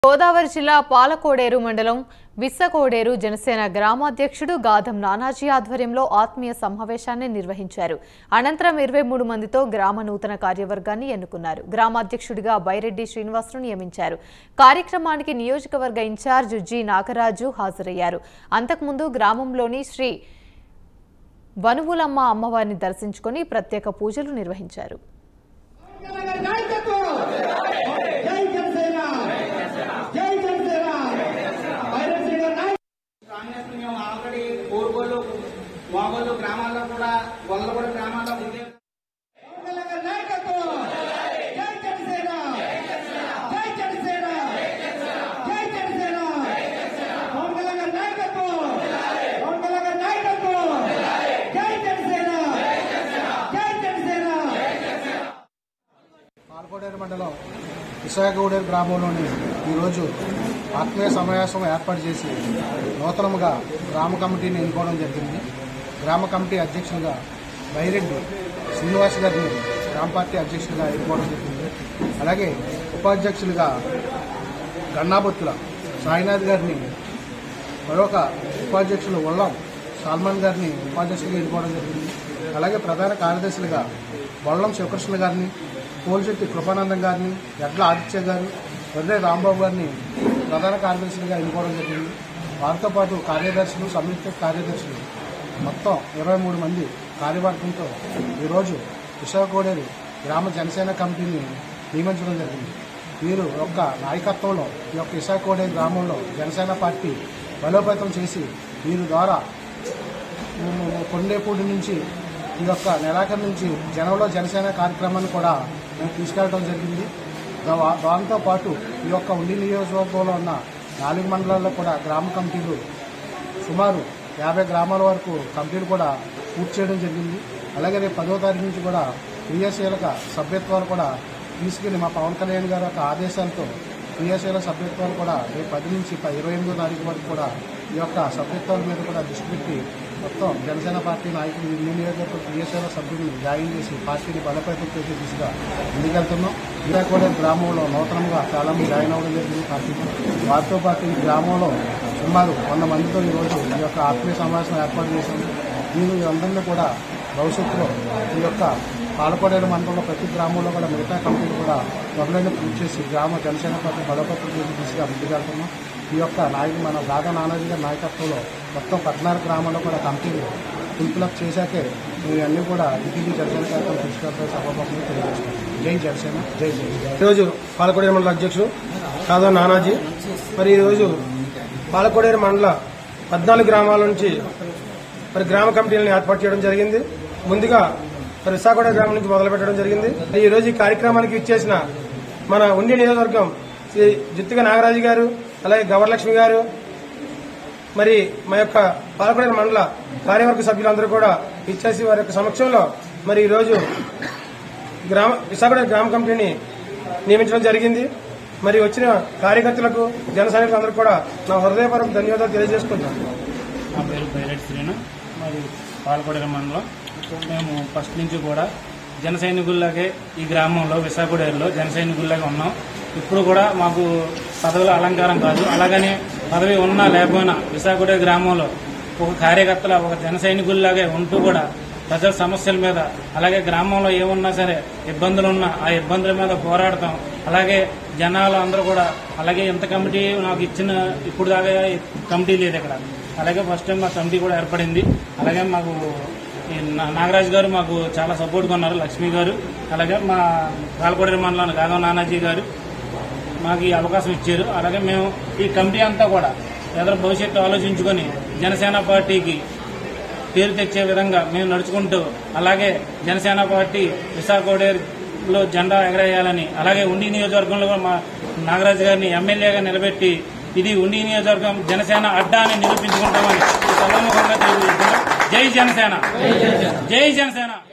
గోదావరి జిల్లా పాలకోడేరు మండలం విస్సకోడేరు జనసేన గ్రామాధ్యక్షుడు గాధం నానాజీ ఆధ్వర్యంలో ఆత్మీయ సమావేశాన్ని నిర్వహించారు అనంతరం ఇరవై మూడు మందితో గ్రామ నూతన కార్యవర్గాన్ని ఎన్నుకున్నారు గ్రామాధ్యక్షుడిగా బైరెడ్డి శ్రీనివాసును నియమించారు కార్యక్రమానికి నియోజకవర్గ ఇన్ఛార్జ్ జి నాగరాజు హాజరయ్యారు అంతకుముందు గ్రామంలోని శ్రీ వనువులమ్మ అమ్మవారిని దర్శించుకొని ప్రత్యేక పూజలు నిర్వహించారు నాయకత్వం జై జనసేన జై జనసేన వైరస్ లీడర్ నాయక్ కాంగ్రెస్ మేము ఆల్రెడీ కోరుగోలు వాగోలు గ్రామాల్లో కూడా గొల్లగూడ గ్రామాల్లో ఉండే తెలంగాణ నాయకత్వం జై జనసేన జై జనసేన జై జనసేన పవన్ కళ్యాణ్ గారి నాయకత్వం పవన్ కళ్యాణ్ గారి నాయకత్వం జై జనసేన జై జనసేన పాల్కోడేరు మండలం విశాఖగూడేరు గ్రామంలోని ఈరోజు ఆత్మీయ సమావేశం ఏర్పాటు చేసి నూతనముగా గ్రామ కమిటీని ఎన్నుకోవడం జరిగింది గ్రామ కమిటీ అధ్యక్షులుగా బైరెడ్డి శ్రీనివాస్ గారిని గ్రామ పార్టీ అధ్యక్షులుగా ఎన్నుకోవడం జరిగింది అలాగే ఉపాధ్యక్షులుగా గన్నాబొత్తుల సాయినాథ్ గారిని మరొక ఉపాధ్యక్షులు ఉల్లం సల్మాన్ గారిని ఉపాధ్యక్షులుగా ఎన్నుకోవడం జరిగింది అలాగే ప్రధాన కార్యదర్శులుగా బొల్లం శివకృష్ణ గారిని పోలిశెట్టి కృపానందం గారిని ఎడ్ల ఆదిత్య గారు వడ్డే రాంబాబు గారిని ప్రధాన కార్యదర్శులుగా ఎన్నుకోవడం జరిగింది వారితో పాటు కార్యదర్శులు సంయుక్త కార్యదర్శులు మొత్తం ఇరవై మూడు మంది కార్యవర్గంతో ఈరోజు విశాఖకోడేరు గ్రామ జనసేన కమిటీని నియమించడం జరిగింది వీరు యొక్క నాయకత్వంలో ఈ యొక్క ఇసాకోడే గ్రామంలో జనసేన పార్టీ బలోపేతం చేసి వీరి ద్వారా ము- కొండేపూడి నుంచి ఈ యొక్క నెలాఖరు నుంచి జనంలో జనసేన కార్యక్రమాన్ని కూడా మేము తీసుకెళ్ళడం జరిగింది దా- దాంతో పాటు ఈ యొక్క ఉండి నియోజకవర్గంలో ఉన్న నాలుగు మండలాల్లో కూడా గ్రామ కమిటీలు సుమారు యాభై గ్రామాల వరకు కమిటీలు కూడా పూర్తి చేయడం జరిగింది అలాగే రేపు పదో తారీఖు నుంచి కూడా క్రియాశీలక సభ్యత్వాలు కూడా తీసుకెళ్లి మా పవన్ కళ్యాణ్ గారి యొక్క ఆదేశాలతో క్రియాశీల సభ్యత్వాలు కూడా రేపు పది నుంచి ప- ఇరవై ఎనిమిదో తారీఖు వరకు కూడా ఈ యొక్క సభ్యత్వాల మీద కూడా దృష్టి పెట్టి మొత్తం జనసేన పార్టీ నాయకులు ఈ నియోజకవర్గ క్రియాశీల సభ్యులను జాయిన్ చేసి పార్టీని బలోపేతం చేసే దిశగా ముందుకెళ్తున్నాం ఇంకా కూడా గ్రామంలో నూతనంగా చాలా మంది జాయిన్ అవ్వడం జరిగింది పార్టీలో వారితో పాటు ఈ గ్రామంలో సుమారు వంద మందితో ఈరోజు ఈ యొక్క ఆత్మీయ సమావేశం ఏర్పాటు చేశాము దీని అందరినీ కూడా భవిష్యత్తులో ఈ యొక్క పాలకొడేరు మండలంలో ప్రతి గ్రామంలో కూడా మిగతా కమిటీలు కూడా త్వరలోనే పూర్తి చేసి గ్రామ జనసేన పార్టీ బలోపేతం చేసి దిశగా ముందుకెళ్తున్నాం ఈ యొక్క నాయకుడు మన దాదా నానాజీ గారి నాయకత్వంలో మొత్తం పద్నాలుగు గ్రామాల్లో కూడా కమిటీలు ఫుల్ఫిలప్ చేశాకే ఇవన్నీ కూడా ఇంటికి జనసేన పార్టీ తీసుకెళ్తే సభాపక్షంగా తెలియజేస్తున్నాం జై జనసేన జై జై జై ఈరోజు పాలకొడేరు మండల అధ్యక్షుడు కాదా నానాజీ మరి ఈరోజు పాలకొడేరు మండల పద్నాలుగు గ్రామాల నుంచి మరి గ్రామ కమిటీలను ఏర్పాటు చేయడం జరిగింది ముందుగా మరి విశాఖపట్నం గ్రామం నుంచి మొదలు పెట్టడం జరిగింది ఈ రోజు ఈ కార్యక్రమానికి ఇచ్చేసిన మన ఉండి నియోజకవర్గం శ్రీ జుత్తిగా నాగరాజు గారు అలాగే గవర్లక్ష్మి గారు మరి మా యొక్క పాలకొడేరు మండల కార్యవర్గ సభ్యులందరూ కూడా ఇచ్చేసి వారి యొక్క సమక్షంలో మరి ఈరోజు గ్రామ విశాఖపట్నం గ్రామ కమిటీని నియమించడం జరిగింది మరి వచ్చిన కార్యకర్తలకు జన సైనికులందరూ కూడా నా హృదయపూర్వక ధన్యవాదాలు తెలియజేసుకుంటున్నాను నా పేరు పైరెట్ శ్రీను మాది పాలకొడల మండలం మేము ఫస్ట్ నుంచి కూడా జన సైనికుల్లాగే ఈ గ్రామంలో విశాఖడేరులో జన సైనికుల్లాగే ఉన్నాం ఇప్పుడు కూడా మాకు పదవుల అలంకారం కాదు అలాగని పదవి ఉన్నా లేకపోయినా విశాఖడే గ్రామంలో ఒక కార్యకర్తల ఒక జన సైనికుల్లాగే ఉంటూ కూడా ప్రజల సమస్యల మీద అలాగే గ్రామంలో ఏమున్నా సరే ఇబ్బందులు ఉన్నా ఆ ఇబ్బందుల మీద పోరాడతాం అలాగే జనాలు అందరూ కూడా అలాగే ఇంత కమిటీ నాకు ఇచ్చిన ఇప్పుడు దాకా కమిటీ లేదు ఇక్కడ అలాగే ఫస్ట్ టైం మా కమిటీ కూడా ఏర్పడింది అలాగే మాకు ఈ నా- నాగరాజు గారు మాకు చాలా సపోర్ట్గా ఉన్నారు లక్ష్మి గారు అలాగే మా పాలకొడేరు మండలం గాదవ నానాజీ గారు మాకు ఈ అవకాశం ఇచ్చారు అలాగే మేము ఈ కమిటీ అంతా కూడా ఎదురు భవిష్యత్తు ఆలోచించుకొని జనసేన పార్టీకి పేరు తెచ్చే విధంగా మేము నడుచుకుంటూ అలాగే జనసేన పార్టీ విశాఖలో జెండా ఎగరేయాలని అలాగే ఉండి నియోజకవర్గంలో కూడా మా నాగరాజు గారిని ఎమ్మెల్యేగా నిలబెట్టి ఇది ఉండి నియోజకవర్గం జనసేన అడ్డా అని నిరూపించుకుంటామని ఈ సభాముఖంగా తెలియజేస్తున్నాం జై జనసేన జై జనసేన